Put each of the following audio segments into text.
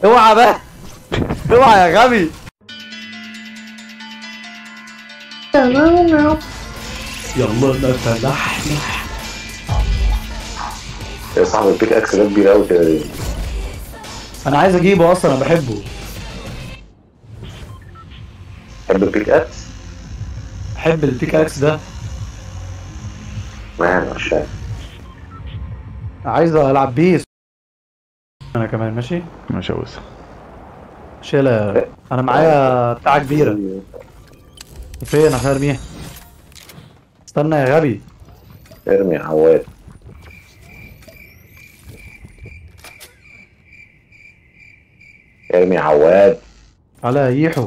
اوعى بقى اوعى يا غبي يلا نتلحلح يا صاحبي البيك اكس ده كبير قوي كده ليه؟ انا عايز اجيبه اصلا انا بحبه تحب البيك اكس؟ بحب البيك اكس ده مان مش فاهم عايز العب بيه انا كمان ماشي مش عاوز شيلة انا معايا بتاعة كبيرة فين اخير ارميها استنى يا غبي ارمي يا عواد ارمي يا عواد على ييحو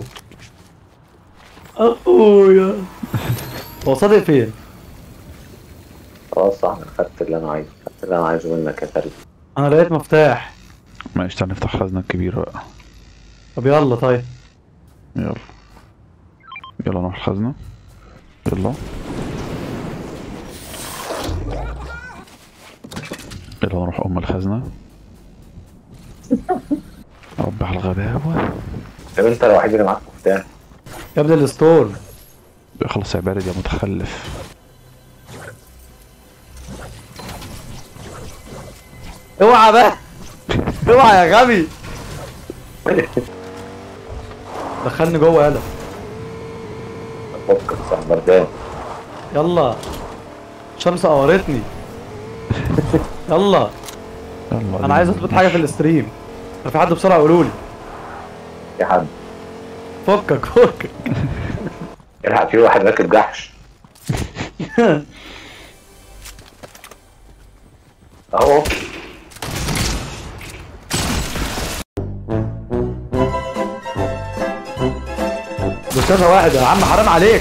اخويا هو صادق فين؟ خلاص صح انا خدت اللي انا عايزه خدت اللي انا عايزه منك يا تلج انا لقيت مفتاح ماشي تعال نفتح خزنة كبيرة بقى طب يلا طيب يلا يلا نروح الخزنة يلا يلا نروح أم الخزنة رب على الغباوة طب انت الوحيد اللي معاك مفتاح يا ابني الستور خلص يا بارد يا متخلف اوعى بقى اوعى يا غبي دخلني جوه يلا فكر صح بردان يلا الشمس قورتني يلا يلا انا عايز اثبت حاجه في الاستريم لو في حد بسرعه قولوا لي في حد فكك فكك الحق في واحد راكب جحش اهو ده كذا واحد يا عم حرام عليك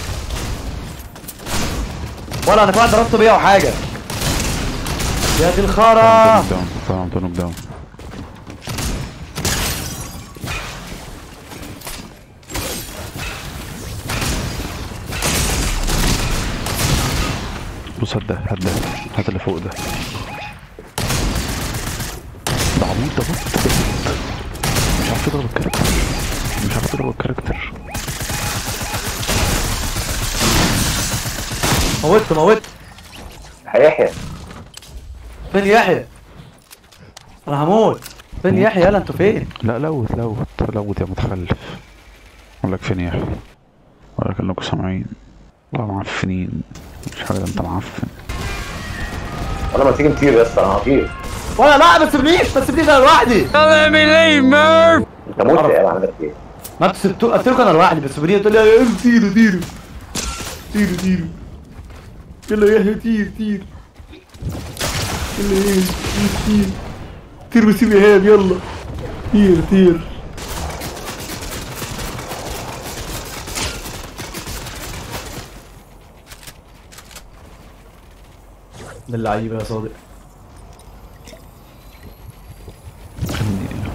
ولا انا كمان ضربته بيها وحاجه يا دي الخرا نوك داون طبعا نوك داون بص هات ده هات ده هات اللي فوق ده ده عبيط ده بص مش عارف يضرب الكاركتر مش عارف يضرب الكاركتر موت موت هيحيى فين يحيى انا هموت فين يحيى يلا انتوا فين لا لوت لوت لوت يا متخلف اقول لك فين يا اخي اقول لك انكم سامعين والله معفنين مش حاجه ده انت معفن انا ما تيجي نطير يا اسطى انا هطير ولا لا ما تسيبنيش ما تسيبنيش انا لوحدي انت موت يا عندك ايه ما انتوا سبتوا قلت لكم انا لوحدي بس سيبوني تقول لي يا طيروا طيروا طيروا طيروا يلا يا يحيى طير طير يلا يا يحيى طير طير طير وسيب ايهاب يلا طير طير ده اللعيبه يا صادق خليني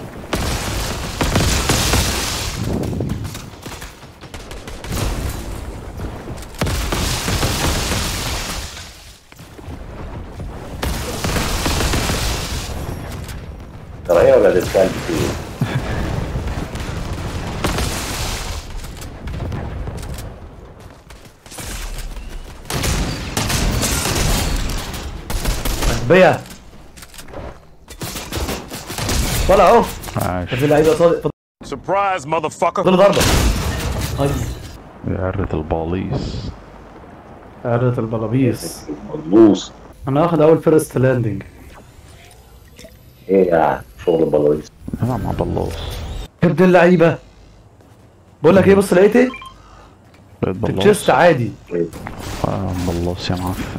ترى هي ولا الكلب فيه بيا ولا اهو عاش في اللعيبه يا صادق Surprise, motherfucker. فضل ضربه اي يا عرة الباليس عرة البلابيس ملبوس انا واخد اول فيرست لاندنج ايه يعني شغل البلاويز انا مع بلاص يا ابن اللعيبه بقول لك ايه بص لقيت ايه بقيت في التشيست بلاص عادي آه بلاص يا معفن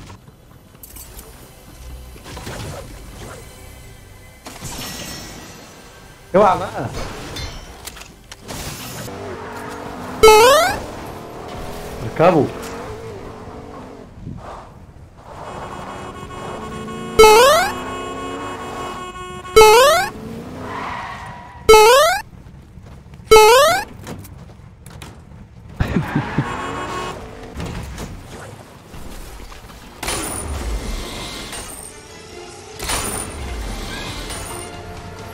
اوعى بقى اركبوا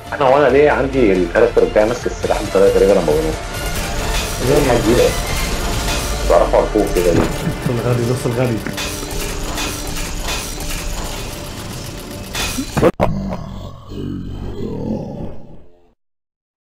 انا وانا ليه عندي الكاركتر بتاعي ماسك السلاح بطريقه غريبه لما بنط دي حاجه جديده بعرفه على فوق كده ليه بص الغبي بص الغبي